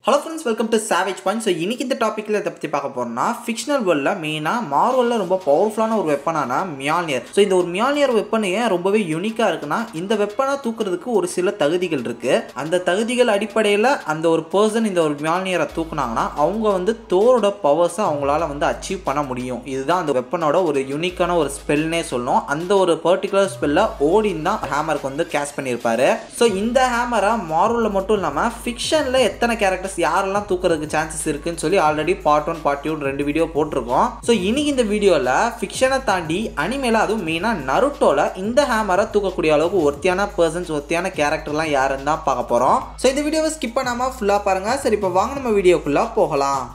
hello friends welcome to Savage Point so இன்னைக்கு இந்த டாப்பிக்கில் இதை பற்றி பார்க்க போகிறோம்னா ஃபிக்ஷனல் வேர்ல்டில் மெயினாக மார்வலில் ரொம்ப பவர்ஃபுல்லான ஒரு வெப்பனான மியானியர் ஸோ இந்த ஒரு மியானியர் வெப்பன் ஏன் ரொம்பவே யூனிக்காக இருக்குன்னா இந்த வெப்பனை தூக்குறதுக்கு ஒரு சில தகுதிகள் இருக்குது அந்த தகுதிகள் அடிப்படையில் அந்த ஒரு பர்சன் இந்த ஒரு மியானியரை தூக்குனாங்கன்னா அவங்க வந்து தோரோட பவர்ஸை அவங்களால வந்து அச்சீவ் பண்ண முடியும் இதுதான் அந்த வெப்பனோட ஒரு யூனிக்கான ஒரு ஸ்பெல்னே சொல்லணும் அந்த ஒரு பர்டிகுலர் ஸ்பெல்ல ஓடின் தான் ஹேமருக்கு வந்து கேஷ் பண்ணியிருப்பாரு ஸோ இந்த ஹேமரை மார்வலில் மட்டும் இல்லாமல் ஃபிக்ஷனில் எத்தனை கேரக்டர்ஸ் யாரெல்லாம் தூக்குறதுக்கு சான்சஸ் இருக்குன்னு சொல்லி already part one part two ரெண்டு வீடியோ போட்டிருக்கோம் ஸோ இன்னைக்கு இந்த வீடியோவில் ஃபிக்ஷனை தாண்டி அனிமேல அதுவும் மெயினாக நருட்டோல இந்த ஹேமரை தூக்கக்கூடிய அளவுக்கு ஒருத்தியான பர்சன்ஸ் ஒருத்தியான கேரக்டர்லாம் யாருன்னு தான் பார்க்க போகிறோம் ஸோ இந்த வீடியோவை ஸ்கிப் பண்ணாமல் ஃபுல்லாக பாருங்கள் சரி இப்போ வாங்க நம்ம வீடியோக்குள்ளே போகலாம்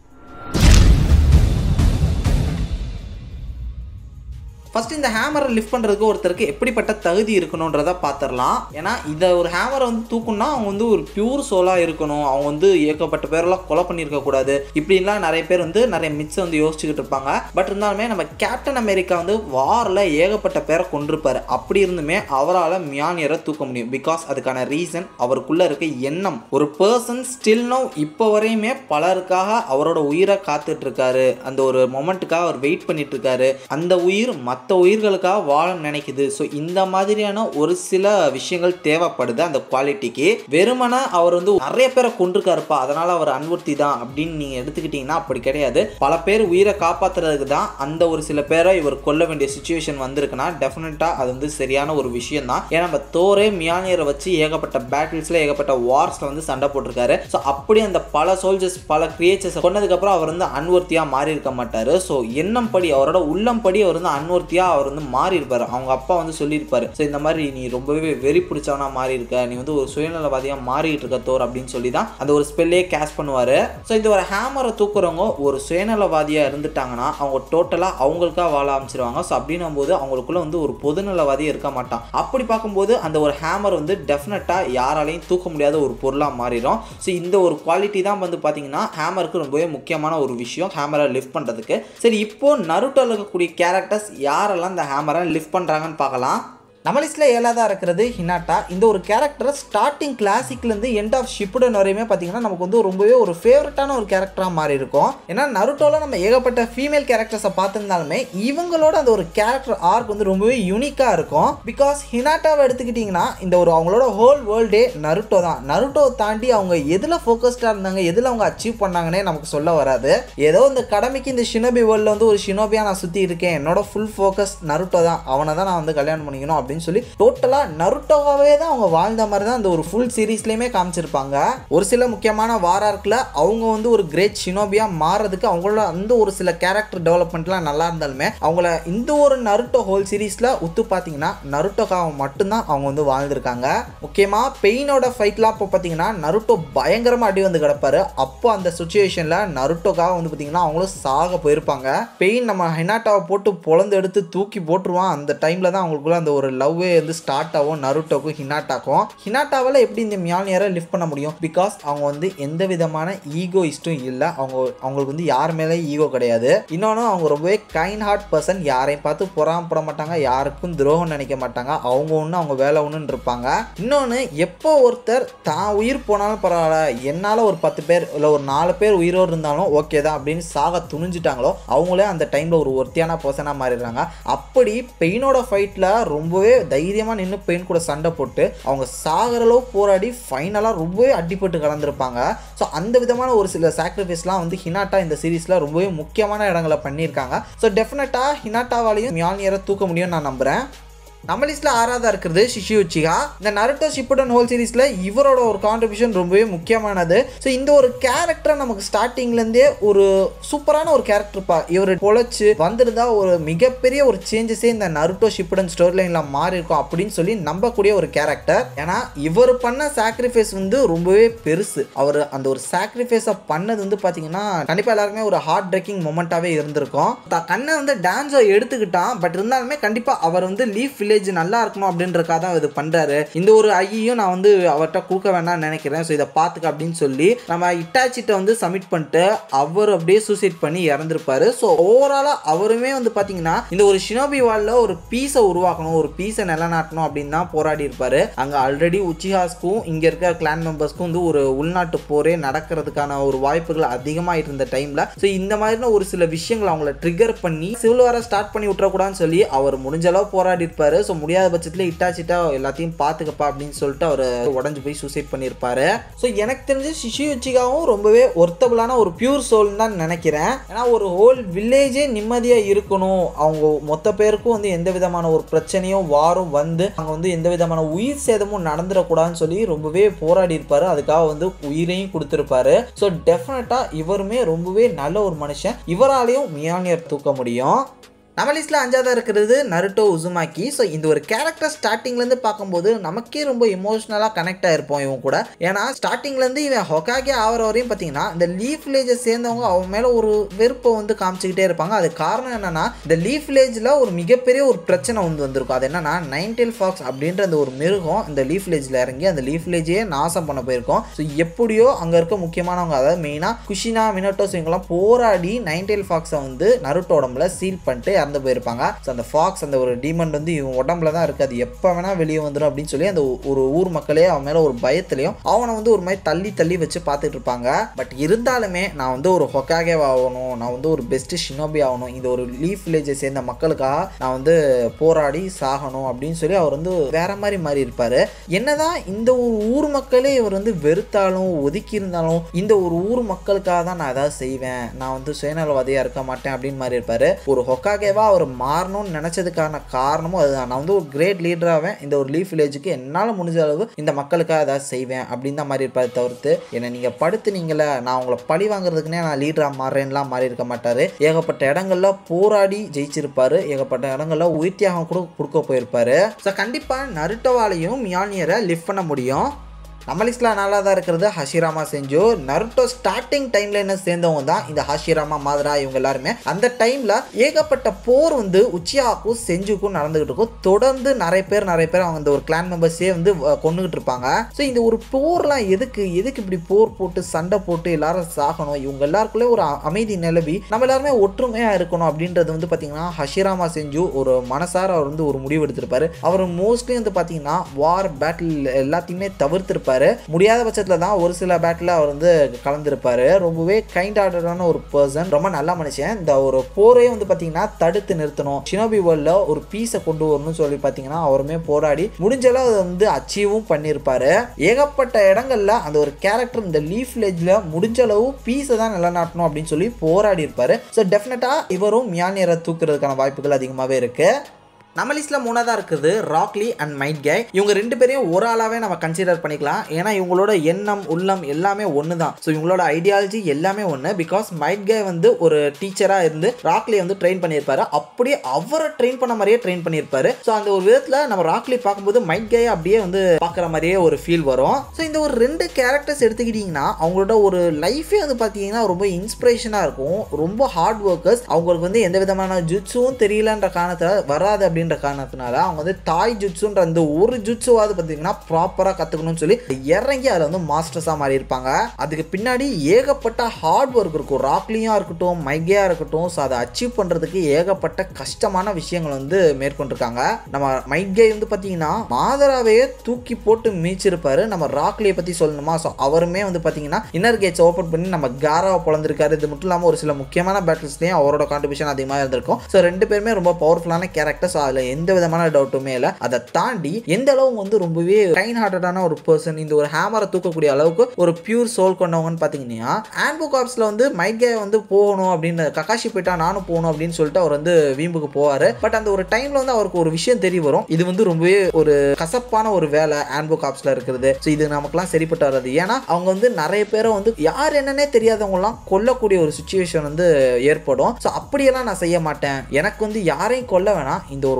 ஃபர்ஸ்ட் இந்த ஹேமரை லிஃப்ட் பண்ணுறதுக்கு ஒருத்தருக்கு எப்படிப்பட்ட தகுதி இருக்கணுன்றத பார்த்துடலாம் ஏன்னா இதை ஒரு ஹேமரை வந்து தூக்குனா அவங்க வந்து ஒரு பியூர் சோலாக இருக்கணும் அவங்க வந்து ஏகப்பட்ட பேரெல்லாம் கொலை பண்ணியிருக்க கூடாது இப்படின்லாம் நிறைய பேர் வந்து நிறைய மிச்சம் வந்து யோசிச்சுக்கிட்டு இருப்பாங்க பட் இருந்தாலுமே நம்ம கேப்டன் அமெரிக்கா வந்து வாரில் ஏகப்பட்ட பேரை கொண்டிருப்பார் அப்படி இருந்துமே அவரால் மியானியரை தூக்க முடியும் பிகாஸ் அதுக்கான ரீசன் அவருக்குள்ளே இருக்க எண்ணம் ஒரு பர்சன் ஸ்டில் நோ இப்போ வரையுமே பலருக்காக அவரோட உயிரை காத்துட்டு இருக்காரு அந்த ஒரு மொமெண்ட்டுக்காக அவர் வெயிட் பண்ணிட்டு இருக்காரு அந்த உயிர் மற்ற உயிர்களுக்காக வாழ நினைக்குது ஸோ இந்த மாதிரியான ஒரு சில விஷயங்கள் தேவைப்படுது அந்த குவாலிட்டிக்கு வெறுமனே அவர் வந்து நிறைய பேரை கொண்டிருக்காருப்பா அதனால அவர் அன்வர்த்தி தான் அப்படின்னு நீங்க எடுத்துக்கிட்டீங்கன்னா அப்படி கிடையாது பல பேர் உயிரை காப்பாத்துறதுக்கு தான் அந்த ஒரு சில பேரை இவர் கொல்ல வேண்டிய சுச்சுவேஷன் வந்திருக்குன்னா டெஃபினட்டா அது வந்து சரியான ஒரு விஷயம் தான் ஏன்னா நம்ம தோரே மியானியரை வச்சு ஏகப்பட்ட பேட்டில்ஸ்ல ஏகப்பட்ட வார்ஸ்ல வந்து சண்டை போட்டிருக்காரு ஸோ அப்படி அந்த பல சோல்ஜர்ஸ் பல கிரியேச்சர்ஸ் கொண்டதுக்கப்புறம் அவர் வந்து அன்வர்த்தியா மாறி இருக்க மாட்டாரு ஸோ எண்ணம் படி அவரோட உள்ளம் படி அவர் வந்து அன்வர்த்தியா அவர் வந்து மாறி இருப்பாரு அவங்க அப்பா வந்து சொல்லியிருப்பாரு ஸோ இந்த மாதிரி நீ ரொம்பவே வெறி பிடிச்சவனா மாறி இருக்க நீ வந்து ஒரு சுயநலவாதியா மாறிட்டு இருக்க தோர் அப்படின்னு சொல்லி தான் அந்த ஒரு ஸ்பெல்லே கேஷ் பண்ணுவாரு ஸோ இந்த ஒரு ஹேமரை தூக்குறவங்க ஒரு சுயநலவாதியா இருந்துட்டாங்கன்னா அவங்க டோட்டலா அவங்களுக்காக வாழ ஆரம்பிச்சிருவாங்க ஸோ அப்படின்னும் போது அவங்களுக்குள்ள வந்து ஒரு பொதுநலவாதியே இருக்க மாட்டான் அப்படி பார்க்கும்போது அந்த ஒரு ஹேமர் வந்து டெஃபினட்டா யாராலையும் தூக்க முடியாத ஒரு பொருளாக மாறிடும் ஸோ இந்த ஒரு குவாலிட்டி தான் வந்து பார்த்தீங்கன்னா ஹேமருக்கு ரொம்பவே முக்கியமான ஒரு விஷயம் ஹேமரை லிஃப்ட் பண்ணுறதுக்கு சரி இப்போ நருட்டோவில் இருக்கக்கூடிய கேரக்டர்ஸ் யாரெல்லாம் இந்த ஹேமரை லிஃப்ட் பண்ணுறாங்கன்னு பார்க்கலாம் நம்ம லிஸ்ட்டில் ஏழாவதாக இருக்கிறது ஹினாட்டா இந்த ஒரு கேரக்டர் ஸ்டார்டிங் கிளாசிக்லேருந்து எண்ட் ஆஃப் ஷிப்புடன் வரையுமே பார்த்தீங்கன்னா நமக்கு வந்து ரொம்பவே ஒரு ஃபேவரட்டான ஒரு கேரக்டராக மாறி இருக்கும் ஏன்னா நருட்டோவில் நம்ம ஏகப்பட்ட ஃபீமேல் கேரக்டர்ஸை பார்த்துருந்தாலுமே இவங்களோட அந்த ஒரு கேரக்டர் ஆர்க் வந்து ரொம்பவே யூனிக்காக இருக்கும் பிகாஸ் ஹினாட்டாவை எடுத்துக்கிட்டிங்கன்னா இந்த ஒரு அவங்களோட ஹோல் வேர்ல்டே நருட்டோ தான் நருட்டோவை தாண்டி அவங்க எதில் ஃபோக்கஸ்டாக இருந்தாங்க எதில் அவங்க அச்சீவ் பண்ணாங்கன்னே நமக்கு சொல்ல வராது ஏதோ இந்த கடமைக்கு இந்த ஷினோபி வேர்ல்டில் வந்து ஒரு ஷினோபியாக நான் சுற்றி இருக்கேன் என்னோட ஃபுல் ஃபோக்கஸ் நருட்டோ தான் அவனை தான் நான் வந்து கல்யாணம் பண்ணிக்கணும் அப்படின்னு சொல்லி டோட்டலாக நருட்டோவாகவே தான் அவங்க வாழ்ந்த மாதிரி தான் அந்த ஒரு ஃபுல் சீரீஸ்லேயுமே காமிச்சிருப்பாங்க ஒரு சில முக்கியமான வாரார்க்கில் அவங்க வந்து ஒரு கிரேட் ஷினோபியாக மாறதுக்கு அவங்களோட அந்த ஒரு சில கேரக்டர் டெவலப்மெண்ட்லாம் நல்லா இருந்தாலுமே அவங்கள இந்த ஒரு நருட்டோ ஹோல் சீரீஸில் உத்து பார்த்தீங்கன்னா நருட்டோக்காக மட்டும்தான் அவங்க வந்து வாழ்ந்திருக்காங்க முக்கியமாக பெயினோட ஃபைட்லாம் இப்போ பார்த்தீங்கன்னா நருட்டோ பயங்கரமாக அடி வந்து கிடப்பாரு அப்போ அந்த சுச்சுவேஷனில் நருட்டோக்காக வந்து பார்த்தீங்கன்னா அவங்களும் சாக போயிருப்பாங்க பெயின் நம்ம ஹெனாட்டாவை போட்டு பொழந்து எடுத்து தூக்கி போட்டுருவான் அந்த டைமில் தான் அவங்களுக்குள்ள அந்த ஒரு லவ்வே வந்து ஸ்டார்ட் ஆகும் நருட்டோக்கும் ஹினாட்டாக்கும் ஹினாட்டாவால் எப்படி இந்த மியானியரை லிஃப்ட் பண்ண முடியும் பிகாஸ் அவங்க வந்து எந்த விதமான ஈகோயிஸ்ட்டும் இல்லை அவங்க அவங்களுக்கு வந்து யார் மேலே ஈகோ கிடையாது இன்னொன்று அவங்க ரொம்பவே கைண்ட் ஹார்ட் பர்சன் யாரையும் பார்த்து பொறாமப்பட மாட்டாங்க யாருக்கும் துரோகம் நினைக்க மாட்டாங்க அவங்க ஒன்று அவங்க வேலை ஒன்றுன்னு இருப்பாங்க இன்னொன்று எப்போ ஒருத்தர் தான் உயிர் போனாலும் பரவாயில்ல என்னால் ஒரு பத்து பேர் இல்லை ஒரு நாலு பேர் உயிரோடு இருந்தாலும் ஓகே தான் அப்படின்னு சாக துணிஞ்சிட்டாங்களோ அவங்களே அந்த டைமில் ஒரு ஒருத்தியான பர்சனாக மாறிடுறாங்க அப்படி பெயினோட ஃபைட்டில் ரொம்பவே தைரியமாக நின்று பெயின் கூட சண்டை போட்டு அவங்க சாகிற அளவு போராடி ஃபைனலாக ரொம்பவே அடிபட்டு கலந்துருப்பாங்க ஸோ அந்த விதமான ஒரு சில சாக்ரிஃபைஸ்லாம் வந்து ஹினாட்டா இந்த சீரீஸில் ரொம்பவே முக்கியமான இடங்களை பண்ணியிருக்காங்க ஸோ டெஃபினட்டாக ஹினாட்டாவாலையும் மியானியரை தூக்க முடியும்னு நான் நம்புகிறேன் நம்ம லிஸ்ட்டில் ஆறாவதாக இருக்கிறது ஷிஷி உச்சிகா இந்த நருட்டோ ஷிப்புடன் ஹோல் சீரீஸில் இவரோட ஒரு கான்ட்ரிபியூஷன் ரொம்பவே முக்கியமானது ஸோ இந்த ஒரு கேரக்டரை நமக்கு ஸ்டார்டிங்லேருந்தே ஒரு சூப்பரான ஒரு கேரக்டர்ப்பா இவர் பொழைச்சு வந்திருந்தா ஒரு மிகப்பெரிய ஒரு சேஞ்சஸே இந்த நருட்டோ ஷிப்புடன் ஸ்டோரி லைனில் மாறி இருக்கும் அப்படின்னு சொல்லி நம்பக்கூடிய ஒரு கேரக்டர் ஏன்னா இவர் பண்ண சாக்ரிஃபைஸ் வந்து ரொம்பவே பெருசு அவர் அந்த ஒரு சாக்ரிஃபைஸை பண்ணது வந்து பார்த்தீங்கன்னா கண்டிப்பாக எல்லாருக்குமே ஒரு ஹார்ட் பிரேக்கிங் மொமெண்ட்டாகவே இருந்திருக்கும் தான் கண்ணை வந்து டான்ஸை எடுத்துக்கிட்டான் பட் இருந்தாலுமே கண்டிப்பாக அவர் வந்து லீஃப் வில்லேஜ் நல்லா இருக்கணும் அப்படின்றக்காக தான் இது பண்றாரு இந்த ஒரு ஐயையும் நான் வந்து அவர்கிட்ட கொடுக்க வேணாம்னு நினைக்கிறேன் ஸோ இதை பார்த்துக்க அப்படின்னு சொல்லி நம்ம இட்டாச்சிட்ட வந்து சப்மிட் பண்ணிட்டு அவர் அப்படியே சூசைட் பண்ணி இறந்துருப்பாரு ஸோ ஓவராலாக அவருமே வந்து பார்த்தீங்கன்னா இந்த ஒரு ஷினோபி வாலில் ஒரு பீஸை உருவாக்கணும் ஒரு பீஸை நிலநாட்டணும் அப்படின்னு தான் போராடி இருப்பாரு அங்கே ஆல்ரெடி உச்சிஹாஸ்க்கும் இங்கே இருக்க கிளான் மெம்பர்ஸ்க்கும் வந்து ஒரு உள்நாட்டு போரே நடக்கிறதுக்கான ஒரு வாய்ப்புகள் அதிகமாக இருந்த டைமில் ஸோ இந்த மாதிரின ஒரு சில விஷயங்கள் அவங்கள ட்ரிகர் பண்ணி சிவில் வார ஸ்டார்ட் பண்ணி விட்டுறக்கூடாதுன்னு சொல்லி அவர் முடிஞ்ச அளவு போராடி இருப்பாரு ஸோ முடியாத பட்சத்தில் இட்டாச்சிட்டா எல்லாத்தையும் பார்த்துக்கப்பா அப்படின்னு சொல்லிட்டு அவர் உடஞ்சு போய் சூசைட் பண்ணியிருப்பாரு ஸோ எனக்கு தெரிஞ்சு சிஷி உச்சிகாவும் ரொம்பவே ஒர்த்தபிளான ஒரு பியூர் சோல்னு தான் நினைக்கிறேன் ஏன்னா ஒரு ஹோல் வில்லேஜே நிம்மதியாக இருக்கணும் அவங்க மொத்த பேருக்கும் வந்து எந்த விதமான ஒரு பிரச்சனையும் வாரும் வந்து அங்கே வந்து எந்த விதமான உயிர் சேதமும் நடந்துடக்கூடாதுன்னு சொல்லி ரொம்பவே போராடி இருப்பாரு அதுக்காக வந்து உயிரையும் கொடுத்துருப்பாரு ஸோ டெஃபினட்டாக இவருமே ரொம்பவே நல்ல ஒரு மனுஷன் இவராலையும் மியானியர் தூக்க முடியும் நம்ம லிஸ்ட்டில் அஞ்சாவதாக இருக்கிறது நருட்டோ உசுமாக்கி ஸோ இந்த ஒரு கேரக்டர் ஸ்டார்டிங்லேருந்து பார்க்கும்போது நமக்கே ரொம்ப இமோஷ்னலாக கனெக்ட் ஆகிருப்போம் இவன் கூட ஏன்னா ஸ்டார்டிங்லேருந்து இவன் ஹொகாகே ஆகிற வரையும் பார்த்தீங்கன்னா இந்த லீஃப் வில்லேஜை சேர்ந்தவங்க அவன் மேலே ஒரு வெறுப்பை வந்து காமிச்சிக்கிட்டே இருப்பாங்க அது காரணம் என்னன்னா இந்த லீஃப் வில்லேஜில் ஒரு மிகப்பெரிய ஒரு பிரச்சனை வந்து வந்திருக்கும் அது என்னன்னா நைன்டெல் ஃபாக்ஸ் அப்படின்ற அந்த ஒரு மிருகம் இந்த லீஃப் வில்லேஜில் இறங்கி அந்த லீஃப் வில்லேஜையே நாசம் பண்ண போயிருக்கோம் ஸோ எப்படியோ அங்கே இருக்க முக்கியமானவங்க அதாவது மெயினாக குஷினா மினட்டோஸ் இவங்கெல்லாம் போராடி நைன்டெல் ஃபாக்ஸை வந்து நருட்டோ உடம்புல சீல் பண்ணிட்டு இறந்து போயிருப்பாங்க ஸோ அந்த ஃபாக்ஸ் அந்த ஒரு டீமன் வந்து இவன் உடம்புல தான் இருக்குது அது எப்போ வேணால் வெளியே வந்துடும் அப்படின்னு சொல்லி அந்த ஒரு ஊர் மக்களே அவன் மேலே ஒரு பயத்துலையும் அவனை வந்து ஒரு மாதிரி தள்ளி தள்ளி வச்சு பார்த்துட்டு இருப்பாங்க பட் இருந்தாலுமே நான் வந்து ஒரு ஹொக்காகே ஆகணும் நான் வந்து ஒரு பெஸ்ட்டு ஷினோபி ஆகணும் இந்த ஒரு லீஃப் வில்லேஜை சேர்ந்த மக்களுக்காக நான் வந்து போராடி சாகணும் அப்படின்னு சொல்லி அவர் வந்து வேற மாதிரி மாறி இருப்பார் என்னதான் இந்த ஒரு ஊர் மக்களே இவர் வந்து வெறுத்தாலும் ஒதுக்கி இருந்தாலும் இந்த ஒரு ஊர் மக்களுக்காக தான் நான் ஏதாவது செய்வேன் நான் வந்து சுயநலவாதியாக இருக்க மாட்டேன் அப்படின்னு மாதிரி இருப்பார் ஒரு ஹொக்காகேவா அவர் மாறணும்னு நினச்சதுக்கான காரணமும் அதுதான் நான் வந்து ஒரு கிரேட் லீடராகவேன் இந்த ஒரு லீஃப் வில்லேஜுக்கு என்னால் முடிஞ்ச அளவு இந்த மக்களுக்காக ஏதாவது செய்வேன் அப்படின்னு தான் மாதிரி இருப்பார் தவிர்த்து என்னை நீங்கள் படுத்துனீங்களே நான் உங்களை பழி வாங்குறதுக்குனே நான் லீடராக மாறுறேன்லாம் மாறி இருக்க மாட்டார் ஏகப்பட்ட இடங்கள்ல போராடி ஜெயிச்சிருப்பாரு ஏகப்பட்ட இடங்கள்ல உயிர் தியாகம் கூட கொடுக்க போயிருப்பாரு ஸோ கண்டிப்பாக நருட்டோவாலையும் மியானியரை லிஃப்ட் பண்ண முடியும் நம்ம லிஸ்ட்டில் நல்லா தான் இருக்கிறது ஹஷிராமா செஞ்சு நருட்டோ ஸ்டார்டிங் டைம்ல என்ன சேர்ந்தவங்க தான் இந்த ஹஷிராமா மாதரா இவங்க எல்லாருமே அந்த டைம்ல ஏகப்பட்ட போர் வந்து உச்சியாக்கும் செஞ்சுக்கும் நடந்துகிட்டு இருக்கும் தொடர்ந்து நிறைய பேர் நிறைய பேர் அவங்க இந்த ஒரு கிளான் மெம்பர்ஸே வந்து அஹ், கொன்னுகிட்டு இருப்பாங்க ஸோ இந்த ஒரு போர்லாம் எதுக்கு எதுக்கு இப்படி போர் போட்டு சண்டை போட்டு எல்லாரும் சாகணும் இவங்க எல்லாருக்குள்ளே ஒரு அ- அமைதி நிலவி நம்ம எல்லாருமே ஒற்றுமையாக இருக்கணும் அப்படின்றது வந்து பார்த்தீங்கன்னா ஹஷிராமா செஞ்சு ஒரு மனசார அவர் வந்து ஒரு முடிவு எடுத்திருப்பாரு அவர் மோஸ்ட்லி வந்து பார்த்தீங்கன்னா வார் பேட்டில் எல்லாத்தையுமே தவிர்த்திருப்பாரு முடியாத பட்சத்தில் தான் ஒரு சில பேட்டில் அவர் வந்து கலந்துருப்பாரு ரொம்பவே கைண்ட் ஹார்ட்டடான ஒரு பர்சன் ரொம்ப நல்ல மனுஷன் இந்த ஒரு போரே வந்து பார்த்தீங்கன்னா தடுத்து நிறுத்தணும் ஷினோபி வேர்ல்டில் ஒரு பீஸை கொண்டு வரணும்னு சொல்லி பார்த்தீங்கன்னா அவருமே போராடி முடிஞ்ச அளவு அதை வந்து அச்சீவும் பண்ணியிருப்பாரு ஏகப்பட்ட இடங்கள்ல அந்த ஒரு கேரக்டர் இந்த லீஃப் வில்லேஜில் முடிஞ்ச அளவு பீஸை தான் நிலநாட்டணும் அப்படின்னு சொல்லி போராடி இருப்பாரு ஸோ டெஃபினட்டாக இவரும் மியானியரை தூக்குறதுக்கான வாய்ப்புகள் அதிகமாகவே இருக்கு நம்ம லிஸ்ட்டில் மூணாவதாக இருக்குது ராக்லி அண்ட் மைட் கே இவங்க ரெண்டு பேரையும் ஒரு ஆளாகவே நம்ம கன்சிடர் பண்ணிக்கலாம் ஏன்னா இவங்களோட எண்ணம் உள்ளம் எல்லாமே ஒன்று தான் ஸோ இவங்களோட ஐடியாலஜி எல்லாமே ஒன்று பிகாஸ் மைட் கே வந்து ஒரு டீச்சராக இருந்து ராக்லி வந்து ட்ரெயின் பண்ணியிருப்பாரு அப்படியே அவரை ட்ரெயின் பண்ண மாதிரியே ட்ரெயின் பண்ணியிருப்பாரு ஸோ அந்த ஒரு விதத்தில் நம்ம ராக்லி பார்க்கும்போது மைட் கே அப்படியே வந்து பார்க்குற மாதிரியே ஒரு ஃபீல் வரும் ஸோ இந்த ஒரு ரெண்டு கேரக்டர்ஸ் எடுத்துக்கிட்டிங்கன்னா அவங்களோட ஒரு லைஃபே வந்து பார்த்தீங்கன்னா ரொம்ப இன்ஸ்பிரேஷனாக இருக்கும் ரொம்ப ஹார்ட் ஒர்க்கர்ஸ் அவங்களுக்கு வந்து எந்த விதமான ஜுட்ஸும் தெரியலன்ற காரணத்தில் வராது அப்படின்ற காரணத்தினால அவங்க வந்து தாய் ஜுட்ஸுன்ற அந்த ஒரு ஜுட்ஸுவாவது பார்த்தீங்கன்னா ப்ராப்பராக கற்றுக்கணும்னு சொல்லி இறங்கி அதில் வந்து மாஸ்டர்ஸாக மாறி இருப்பாங்க அதுக்கு பின்னாடி ஏகப்பட்ட ஹார்ட் ஒர்க் இருக்கும் ராக்லியாக இருக்கட்டும் மைகேயாக இருக்கட்டும் ஸோ அதை அச்சீவ் பண்ணுறதுக்கு ஏகப்பட்ட கஷ்டமான விஷயங்கள் வந்து மேற்கொண்டிருக்காங்க நம்ம மைகே வந்து பார்த்தீங்கன்னா மாதராவையே தூக்கி போட்டு மீச்சிருப்பாரு நம்ம ராக்லியை பற்றி சொல்லணுமா ஸோ அவருமே வந்து பார்த்தீங்கன்னா இன்னர் கேட்ஸ் ஓப்பன் பண்ணி நம்ம காராவை பிறந்திருக்காரு இது மட்டும் இல்லாமல் ஒரு சில முக்கியமான பேட்டில்ஸ்லையும் அவரோட கான்ட்ரிபியூஷன் அதிகமாக இருந்திருக்கும் ஸோ ரெண்டு பேருமே ரொம்ப பவர்ஃபுல்லான கேரக்டர் ஸோ அதில் எந்த விதமான டவுட்டுமே இல்லை அதை தாண்டி எந்த அளவு வந்து ரொம்பவே கைண்ட் ஹார்ட்டடான ஒரு பர்சன் இந்த ஒரு ஹேமரை தூக்கக்கூடிய அளவுக்கு ஒரு பியூர் சோல் கொண்டவங்கன்னு பார்த்தீங்கன்னா ஆன்பு காப்ஸில் வந்து மைக்கே வந்து போகணும் அப்படின்னு கக்காஷி போயிட்டா நானும் போகணும் அப்படின்னு சொல்லிட்டு அவர் வந்து வீம்புக்கு போவார் பட் அந்த ஒரு டைமில் வந்து அவருக்கு ஒரு விஷயம் தெரிய வரும் இது வந்து ரொம்பவே ஒரு கசப்பான ஒரு வேலை ஆன்போ காப்ஸில் இருக்கிறது ஸோ இது நமக்குலாம் சரிப்பட்டு வராது ஏன்னா அவங்க வந்து நிறைய பேரை வந்து யார் என்னன்னே தெரியாதவங்கலாம் கொல்லக்கூடிய ஒரு சுச்சுவேஷன் வந்து ஏற்படும் ஸோ அப்படியெல்லாம் நான் செய்ய மாட்டேன் எனக்கு வந்து யாரையும் கொல்ல வேணாம் இந்த ஒரு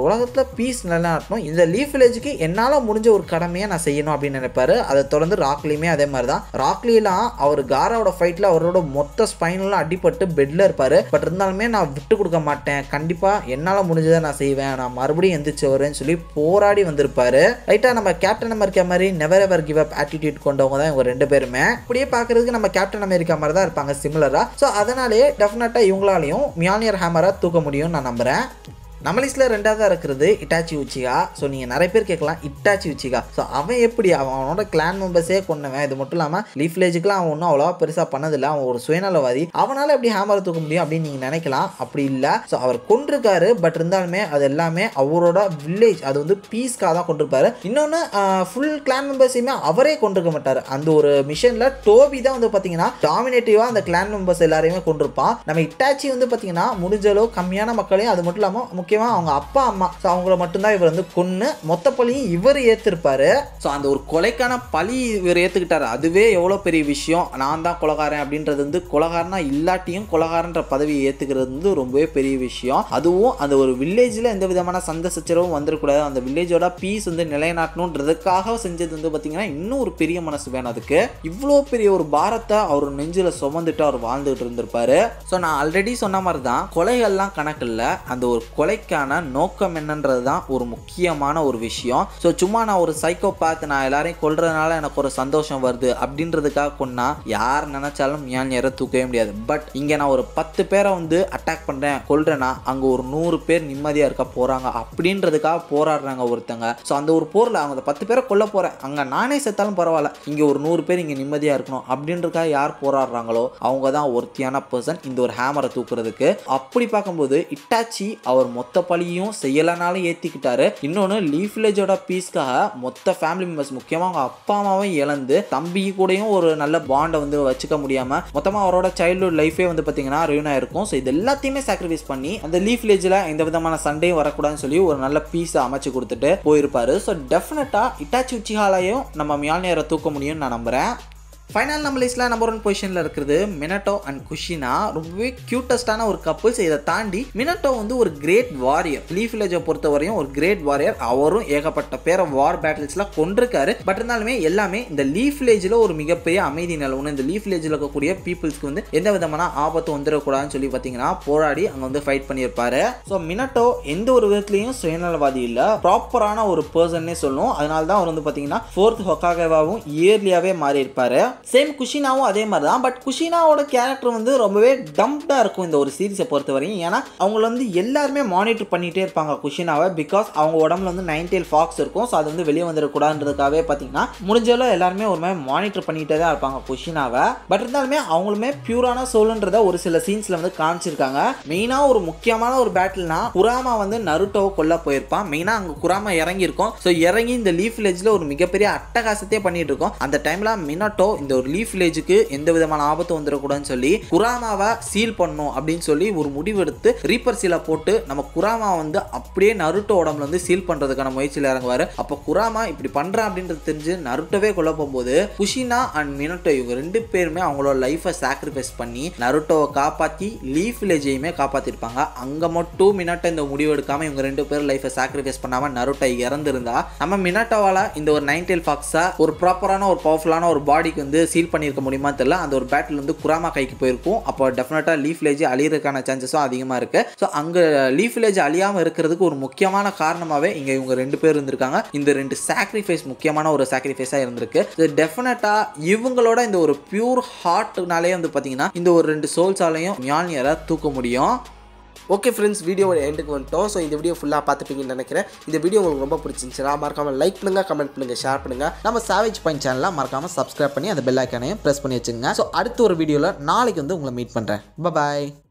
உலகத்தில் பீஸ் நிலைநாட்டணும் இந்த லீஃப் வில்லேஜுக்கு என்னால் முடிஞ்ச ஒரு கடமையை நான் செய்யணும் அப்படின்னு நினைப்பாரு அதை தொடர்ந்து ராக்லியுமே அதே மாதிரி தான் ராக்லிலாம் அவர் காராவோட ஃபைட்டில் அவரோட மொத்த ஸ்பைனெலாம் அடிபட்டு பெட்டில் இருப்பார் பட் இருந்தாலுமே நான் விட்டு கொடுக்க மாட்டேன் கண்டிப்பாக என்னால் முடிஞ்சதை நான் செய்வேன் நான் மறுபடியும் எந்திரிச்சு வரேன்னு சொல்லி போராடி வந்திருப்பாரு ரைட்டாக நம்ம கேப்டன் அமெரிக்கா மாதிரி never ever give up attitude கொண்டவங்க தான் இவங்க ரெண்டு பேருமே அப்படியே பார்க்கறதுக்கு நம்ம கேப்டன் அமெரிக்கா மாதிரி தான் இருப்பாங்க சிமிலராக ஸோ அதனாலேயே டெஃபினட்டாக இவங்களாலையும் மியானியர் ஹேமராக தூக்க முடியும்னு நான் நம்புகிறேன் நம்ம லிஸ்ட்டில் ரெண்டாவதாக இருக்கிறது இட்டாச்சி உச்சிகா ஸோ நீங்கள் நிறைய பேர் கேட்கலாம் இட்டாச்சி உச்சிகா ஸோ அவன் எப்படி அவன் அவனோட கிளான் மெம்பர்ஸே கொண்டவன் இது மட்டும் இல்லாமல் லீஃப் வில்லேஜுக்குலாம் அவன் ஒன்றும் அவ்வளோவா பெருசாக பண்ணதில்லை அவன் ஒரு சுயநலவாதி அவனால் எப்படி ஹேமரை தூக்க முடியும் அப்படின்னு நீங்கள் நினைக்கலாம் அப்படி இல்லை ஸோ அவர் கொண்டிருக்காரு பட் இருந்தாலுமே அது எல்லாமே அவரோட வில்லேஜ் அது வந்து பீஸ்க்காக தான் கொண்டிருப்பாரு இன்னொன்று ஃபுல் கிளான் மெம்பர்ஸையுமே அவரே கொண்டிருக்க மாட்டார் அந்த ஒரு மிஷனில் டோபி தான் வந்து பார்த்தீங்கன்னா டாமினேட்டிவாக அந்த கிளான் மெம்பர்ஸ் எல்லாரையுமே கொண்டிருப்பான் நம்ம இட்டாச்சி வந்து பார்த்தீங்கன்னா முடிஞ்ச அளவு கம்மியான மக்களையும் அது மட்டும் இல்லாமல் முக்கியமாக அவங்க அப்பா அம்மா ஸோ அவங்கள மட்டும்தான் இவர் வந்து கொன்று மொத்த பழியும் இவர் ஏற்றிருப்பாரு ஸோ அந்த ஒரு கொலைக்கான பழி இவர் ஏற்றுக்கிட்டாரு அதுவே எவ்வளோ பெரிய விஷயம் நான் தான் கொலகாரன் அப்படின்றது வந்து கொலகாரனா இல்லாட்டியும் கொலகாரன்ற பதவியை ஏற்றுக்கிறது வந்து ரொம்பவே பெரிய விஷயம் அதுவும் அந்த ஒரு வில்லேஜில் எந்த விதமான சண்டை சச்சரவும் வந்துடக்கூடாது அந்த வில்லேஜோட பீஸ் வந்து நிலைநாட்டணுன்றதுக்காக செஞ்சது வந்து பார்த்தீங்கன்னா இன்னும் ஒரு பெரிய மனசு வேணும் அதுக்கு இவ்வளோ பெரிய ஒரு பாரத்தை அவர் நெஞ்சில் சுமந்துட்டு அவர் வாழ்ந்துட்டு இருந்திருப்பாரு ஸோ நான் ஆல்ரெடி சொன்ன மாதிரி தான் கொலைகள்லாம் கணக்கு இல்லை அந்த ஒரு கொலைக்கான நோக்கம் என்னன்றது தான் ஒரு முக்கியமான ஒரு விஷயம் ஸோ சும்மா நான் ஒரு சைக்கோ பார்த்து நான் எல்லாரையும் கொல்றதுனால எனக்கு ஒரு சந்தோஷம் வருது அப்படின்றதுக்காக கொன்னா யார் நினைச்சாலும் ஏன் நேரம் தூக்கவே முடியாது பட் இங்கே நான் ஒரு பத்து பேரை வந்து அட்டாக் பண்ணுறேன் கொல்றேன்னா அங்கே ஒரு நூறு பேர் நிம்மதியாக இருக்க போகிறாங்க அப்படின்றதுக்காக போராடுறாங்க ஒருத்தங்க ஸோ அந்த ஒரு போரில் அவங்க அந்த பத்து பேரை கொல்ல போகிறேன் அங்கே நானே செத்தாலும் பரவாயில்ல இங்கே ஒரு நூறு பேர் இங்கே நிம்மதியாக இருக்கணும் அப்படின்றதுக்காக யார் போராடுறாங்களோ அவங்க தான் ஒருத்தியான பர்சன் இந்த ஒரு ஹேமரை தூக்குறதுக்கு அப்படி பார்க்கும்போது இட்டாச்சி அவர் மொத்த பழியும் செய்யலைனாலும் ஏற்றிக்கிட்டாரு இன்னொன்று லீஃப் வில்லேஜோட பீஸ்க்காக மொத்த ஃபேமிலி மெம்பர்ஸ் முக்கியமாக அவங்க அப்பா அம்மாவும் இழந்து தம்பி கூடயும் ஒரு நல்ல பாண்டை வந்து வச்சுக்க முடியாமல் மொத்தமாக அவரோட சைல்ட்ஹுட் லைஃபே வந்து பார்த்தீங்கன்னா ரியூன் ஆயிருக்கும் ஸோ இது எல்லாத்தையுமே சாக்ரிஃபைஸ் பண்ணி அந்த லீஃப் வில்லேஜில் எந்த விதமான சண்டையும் வரக்கூடாதுன்னு சொல்லி ஒரு நல்ல பீஸை அமைச்சு கொடுத்துட்டு போயிருப்பாரு ஸோ டெஃபினட்டாக இட்டாச்சி உச்சிஹாலையும் நம்ம மியால்னியரை தூக்க முடியும்னு நான் நம்புகிறேன் ஃபைனல் நம்ம லிஸ்ட்டில் நம்பர் ஒன் பொசிஷனில் இருக்கிறது மினட்டோ அண்ட் குஷினா ரொம்பவே க்யூட்டஸ்டான ஒரு கப்புள்ஸ் இதை தாண்டி மினட்டோ வந்து ஒரு கிரேட் வாரியர் லீஃப் வில்லேஜை பொறுத்த வரையும் ஒரு கிரேட் வாரியர் அவரும் ஏகப்பட்ட பேரை வார் பேட்டில்ஸில் கொண்டிருக்காரு பட் இருந்தாலுமே எல்லாமே இந்த லீஃப் வில்லேஜில் ஒரு மிகப்பெரிய அமைதி நிலவுன்னு இந்த லீஃப் வில்லேஜில் இருக்கக்கூடிய பீப்புள்ஸ்க்கு வந்து எந்த விதமான ஆபத்து வந்துடக்கூடாதுன்னு சொல்லி பார்த்தீங்கன்னா போராடி அங்கே வந்து ஃபைட் பண்ணியிருப்பாரு ஸோ மினட்டோ எந்த ஒரு விதத்துலையும் சுயநலவாதி இல்லை ப்ராப்பரான ஒரு பர்சன்னே சொல்லும் அதனால தான் அவர் வந்து பார்த்தீங்கன்னா ஃபோர்த் ஹொக்காகவாவும் இயர்லியாகவே மாறி இருப்பாரு சேம் குஷினாவும் அதே மாதிரி தான் பட் குஷினாவோட கேரக்டர் வந்து ரொம்பவே டம்ப்டாக இருக்கும் இந்த ஒரு சீரிஸை பொறுத்த வரையும் ஏன்னா அவங்கள வந்து எல்லாருமே மானிட்டர் பண்ணிகிட்டே இருப்பாங்க குஷினாவை பிகாஸ் அவங்க உடம்புல வந்து நைன் டெயில் ஃபாக்ஸ் இருக்கும் ஸோ அது வந்து வெளியே வந்துடக்கூடாதுன்றதுக்காகவே பார்த்தீங்கன்னா முடிஞ்சளவு எல்லாருமே ஒரு மாதிரி மானிட்டர் பண்ணிகிட்டே தான் இருப்பாங்க குஷினாவை பட் இருந்தாலுமே அவங்களுமே பியூரான சோலுன்றத ஒரு சில சீன்ஸில் வந்து காமிச்சிருக்காங்க மெயினாக ஒரு முக்கியமான ஒரு பேட்டில்னா குராமா வந்து நருட்டோவை கொல்ல போயிருப்பான் மெயினாக அங்கே குராமா இறங்கியிருக்கும் ஸோ இறங்கி இந்த லீஃப் வில்லேஜில் ஒரு மிகப்பெரிய அட்டகாசத்தையே பண்ணிட்டு இருக்கோம் அந்த டைமில் மினட்டோ இந்த ஒரு லீஃப் வில்லேஜுக்கு எந்த விதமான ஆபத்து வந்துடக்கூடாதுன்னு சொல்லி குராமாவை சீல் பண்ணும் அப்படின்னு சொல்லி ஒரு முடிவு எடுத்து ரீப்பர் சீலை போட்டு நம்ம குராமா வந்து அப்படியே நருட்டோ உடம்புல வந்து சீல் பண்ணுறதுக்கான முயற்சியில் இறங்குவார் அப்போ குராமா இப்படி பண்ணுறான் அப்படின்றது தெரிஞ்சு நருட்டோவே கொல்ல போகும்போது குஷினா அண்ட் மினட்டோ இவங்க ரெண்டு பேருமே அவங்களோட லைஃப்பை சாக்ரிஃபைஸ் பண்ணி நருட்டோவை காப்பாற்றி லீஃப் வில்லேஜையுமே காப்பாற்றிருப்பாங்க அங்கே மட்டும் மினட்டோ இந்த முடிவு எடுக்காமல் இவங்க ரெண்டு பேரும் லைஃப்பை சாக்ரிஃபைஸ் பண்ணாமல் நருட்டோ இறந்துருந்தா நம்ம மினட்டோவால் இந்த ஒரு நைன் டெயில் ஃபாக்ஸை ஒரு ப்ராப்பரான ஒரு பவர்ஃபுல்லான ஒரு பாடிக்கு வந்து சீல் பண்ணியிருக்க முடியுமா தெரியல அந்த ஒரு பேட்டில் வந்து குராமா கைக்கு போயிருக்கும் அப்போ டெஃபினட்டாக லீஃப் வில்லேஜ் அழியறதுக்கான சான்சஸும் அதிகமாக இருக்கு ஸோ அங்கே லீஃப் வில்லேஜ் அழியாமல் இருக்கிறதுக்கு ஒரு முக்கியமான காரணமாகவே இங்கே இவங்க ரெண்டு பேர் இருந்திருக்காங்க இந்த ரெண்டு சாக்ரிஃபைஸ் முக்கியமான ஒரு சாக்ரிஃபைஸாக இருந்திருக்கு ஸோ டெஃபினட்டாக இவங்களோட இந்த ஒரு பியூர் ஹார்ட்னாலே வந்து பார்த்தீங்கன்னா இந்த ஒரு ரெண்டு சோல்ஸாலையும் மியானியரை தூக்க முடியும் ஓகே ஃப்ரெண்ட்ஸ் வீடியோவோட எண்டுக்கு வந்துட்டோம் ஸோ இந்த வீடியோ ஃபுல்லாக பார்த்துப்பீங்கன்னு நினைக்கிறேன் இந்த வீடியோ உங்களுக்கு ரொம்ப பிடிச்சிருந்துச்சுன்னா மறக்காமல் லைக் பண்ணுங்கள் கமெண்ட் பண்ணுங்கள் ஷேர் பண்ணுங்கள் நம்ம சாவேஜ் பாயிண்ட் சேனலை மறக்காமல் சப்ஸ்கிரைப் பண்ணி அந்த பெல் ஐக்கானையும் ப்ரெஸ் பண்ணி வச்சுங்க ஸோ அடுத்த ஒரு வீடியோவில் நாளைக்கு வந்து உங்களை மீட் பண்ணுறேன் பாய்